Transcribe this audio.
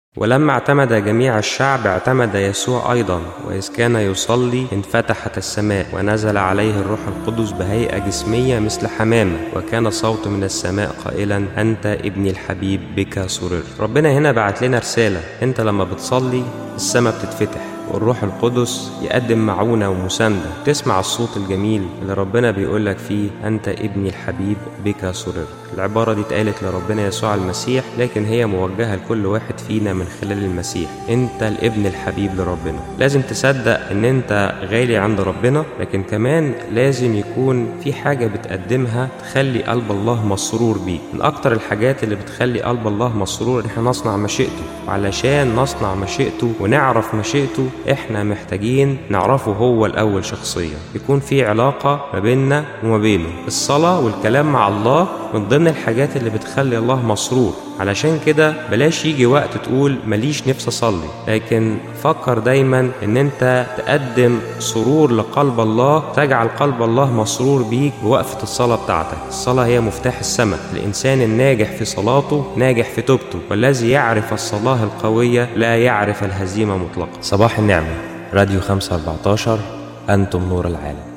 ولما اعتمد جميع الشعب اعتمد يسوع أيضا وإذ كان يصلي انفتحت السماء ونزل عليه الروح القدس بهيئة جسمية مثل حمامة وكان صوت من السماء قائلا أنت ابني الحبيب بك سررت ربنا هنا بعت لنا رسالة أنت لما بتصلي السماء بتتفتح والروح القدس يقدم معونة ومساندة تسمع الصوت الجميل اللي ربنا بيقولك فيه أنت ابني الحبيب بك سررت العبارة دي اتقالت لربنا يسوع المسيح لكن هي موجهة لكل واحد فينا من خلال المسيح انت الابن الحبيب لربنا لازم تصدق ان انت غالي عند ربنا لكن كمان لازم يكون في حاجة بتقدمها تخلي قلب الله مسرور بيك من اكتر الحاجات اللي بتخلي قلب الله مسرور ان احنا نصنع مشيئته وعلشان نصنع مشيئته ونعرف مشيئته احنا محتاجين نعرفه هو الاول شخصيا يكون في علاقة ما بيننا وما بينه الصلاة والكلام مع الله من ضمن الحاجات اللي بتخلي الله مسرور علشان كده بلاش يجي وقت تقول ماليش نفس اصلي لكن فكر دايما ان انت تقدم سرور لقلب الله تجعل قلب الله مسرور بيك بوقفة الصلاة بتاعتك الصلاة هي مفتاح السماء الانسان الناجح في صلاته ناجح في توبته والذي يعرف الصلاة القوية لا يعرف الهزيمة مطلقا صباح النعمة راديو 514 أنتم نور العالم